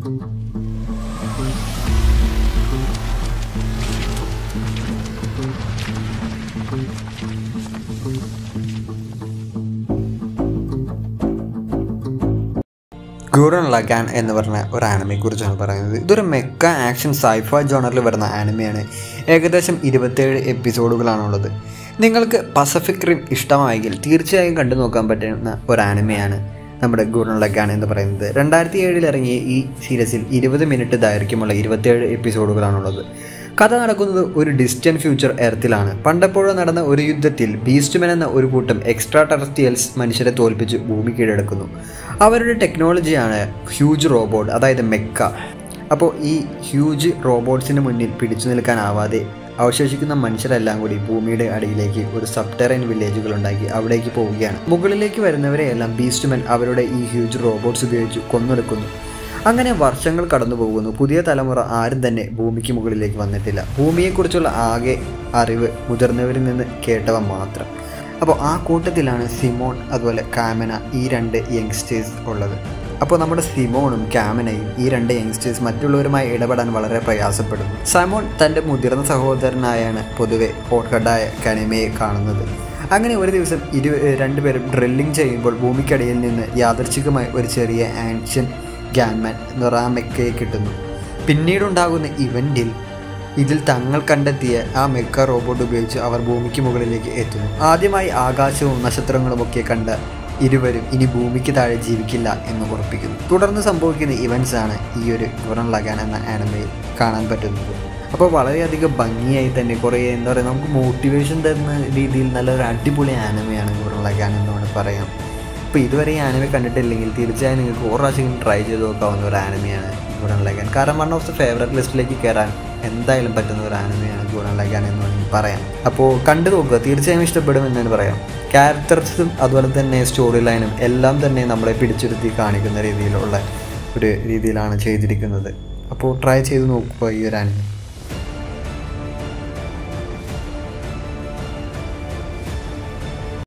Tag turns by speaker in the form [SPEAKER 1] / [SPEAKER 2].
[SPEAKER 1] ഗൂറൻ ലഗാൻ എന്ന് പറഞ്ഞ ഒരു ആനിമയെ കുറിച്ചാണ് പറയുന്നത് ഇതൊരു മെക്ക ആക്ഷൻ സൈഫ ജോണറിൽ വരുന്ന ആനിമയാണ് ഏകദേശം ഇരുപത്തേഴ് എപ്പിസോഡുകളാണുള്ളത് നിങ്ങൾക്ക് പസഫിക് റിം ഇഷ്ടമായെങ്കിൽ തീർച്ചയായും കണ്ടു നോക്കാൻ പറ്റുന്ന ഒരു ആനിമയാണ് നമ്മുടെ ഗൂറൻ ലഗാൻ എന്ന് പറയുന്നത് രണ്ടായിരത്തി ഏഴിൽ ഇറങ്ങിയ ഈ സീരീസിൽ ഇരുപത് മിനിറ്റ് ദൈർഘ്യമുള്ള ഇരുപത്തേഴ് എപ്പിസോഡുകളാണുള്ളത് കഥ നടക്കുന്നത് ഒരു ഡിസ്റ്റന്റ് ഫ്യൂച്ചർ എർത്തിലാണ് പണ്ടെപ്പോഴും നടന്ന ഒരു യുദ്ധത്തിൽ ബീസ്റ്റ്മെൻ എന്ന ഒരു കൂട്ടം എക്സ്ട്രാ ടെറസ്റ്റിയൽസ് മനുഷ്യരെ തോൽപ്പിച്ച് ഭൂമി കീഴടക്കുന്നു അവരുടെ ടെക്നോളജിയാണ് ഹ്യൂജ് റോബോട്ട് അതായത് മെക്ക അപ്പോൾ ഈ ഹ്യൂജ് റോബോട്ട്സിന് മുന്നിൽ പിടിച്ചു നിൽക്കാനാവാതെ അവശേഷിക്കുന്ന മനുഷ്യരെല്ലാം കൂടി ഭൂമിയുടെ അടിയിലേക്ക് ഒരു സബ്ടെറൈൻ വില്ലേജുകൾ ഉണ്ടാക്കി അവിടേക്ക് പോവുകയാണ് മുകളിലേക്ക് വരുന്നവരെയെല്ലാം ബീസ്റ്റ്മെൻ അവരുടെ ഈ ഹ്യൂജ് റോബോട്ട്സ് ഉപയോഗിച്ച് കൊന്നൊടുക്കുന്നു അങ്ങനെ വർഷങ്ങൾ കടന്നു പോകുന്നു പുതിയ തലമുറ ആരും തന്നെ ഭൂമിക്ക് മുകളിലേക്ക് വന്നിട്ടില്ല ഭൂമിയെക്കുറിച്ചുള്ള ആകെ അറിവ് മുതിർന്നവരിൽ നിന്ന് കേട്ടവ മാത്രം അപ്പോൾ ആ കൂട്ടത്തിലാണ് സിമോൺ അതുപോലെ കാമന ഈ രണ്ട് യങ്സ്റ്റേഴ്സ് ഉള്ളത് അപ്പോൾ നമ്മുടെ സിമോണും കാമനയും ഈ രണ്ട് യങ്സ്റ്റേഴ്സ് മറ്റുള്ളവരുമായി ഇടപെടാൻ വളരെ പ്രയാസപ്പെടുന്നു സമോൺ തൻ്റെ മുതിർന്ന സഹോദരനായാണ് പൊതുവെ ഹോട്ട്ഹെഡായ കനിമയെ കാണുന്നത് അങ്ങനെ ഒരു ദിവസം ഇരു രണ്ടുപേരും ഡ്രില്ലിംഗ് ചെയ്യുമ്പോൾ ഭൂമിക്കടിയിൽ നിന്ന് യാദർച്ഛികമായി ഒരു ചെറിയ ആൻഷ്യൻ ഗാൻമാൻ നൊറാമെക്കയെ കിട്ടുന്നു പിന്നീടുണ്ടാകുന്ന ഇവൻറ്റിൽ ഇതിൽ തങ്ങൾ കണ്ടെത്തിയ ആ മെക്ക റോബോട്ട് ഉപയോഗിച്ച് അവർ ഭൂമിക്ക് മുകളിലേക്ക് എത്തുന്നു ആദ്യമായി ആകാശവും നക്ഷത്രങ്ങളുമൊക്കെ കണ്ട ഇരുവരും ഇനി ഭൂമിക്ക് താഴെ ജീവിക്കില്ല എന്ന് ഉറപ്പിക്കുന്നു തുടർന്ന് സംഭവിക്കുന്ന ഇവൻറ്റ്സ് ആണ് ഈ ഒരു ഗുറൻ ലഗാൻ എന്ന ആനിമയിൽ കാണാൻ പറ്റുന്നത് അപ്പോൾ വളരെയധികം ഭംഗിയായി തന്നെ കുറേ എന്താ പറയുക നമുക്ക് മോട്ടിവേഷൻ തരുന്ന രീതിയിൽ നല്ലൊരു അടിപൊളി ആനിമയാണ് ഗുറൻ ലഗാൻ എന്ന് വേണമെങ്കിൽ പറയാം അപ്പോൾ ഇതുവരെ ഈ ആനിമ കണ്ടിട്ടില്ലെങ്കിൽ തീർച്ചയായും നിങ്ങൾക്ക് ഒരു പ്രാവശ്യം ട്രൈ ചെയ്ത് നോക്കാവുന്ന ഒരു ആനിമയാണ് ഗുണൻ ലഗാൻ കാരണം വൺ ഓഫ് ദ ഫേവറേറ്റ് ലിസ്റ്റിലേക്ക് കയറാൻ എന്തായാലും പറ്റുന്ന ഒരു ആനിമയാണ് ഗുണൻ ലഗാൻ എന്ന് വേണമെങ്കിൽ പറയാം അപ്പോൾ കണ്ടു നോക്കുക തീർച്ചയായും ഇഷ്ടപ്പെടും എന്ന് തന്നെ പറയാം ക്യാരക്ടർസും അതുപോലെ തന്നെ സ്റ്റോറി ലൈനും എല്ലാം തന്നെ നമ്മളെ പിടിച്ചിരുത്തി കാണിക്കുന്ന രീതിയിലുള്ള ഒരു രീതിയിലാണ് ചെയ്തിരിക്കുന്നത് അപ്പോൾ ട്രൈ ചെയ്ത് നോക്കുക ഈ ഒരു ആനിമ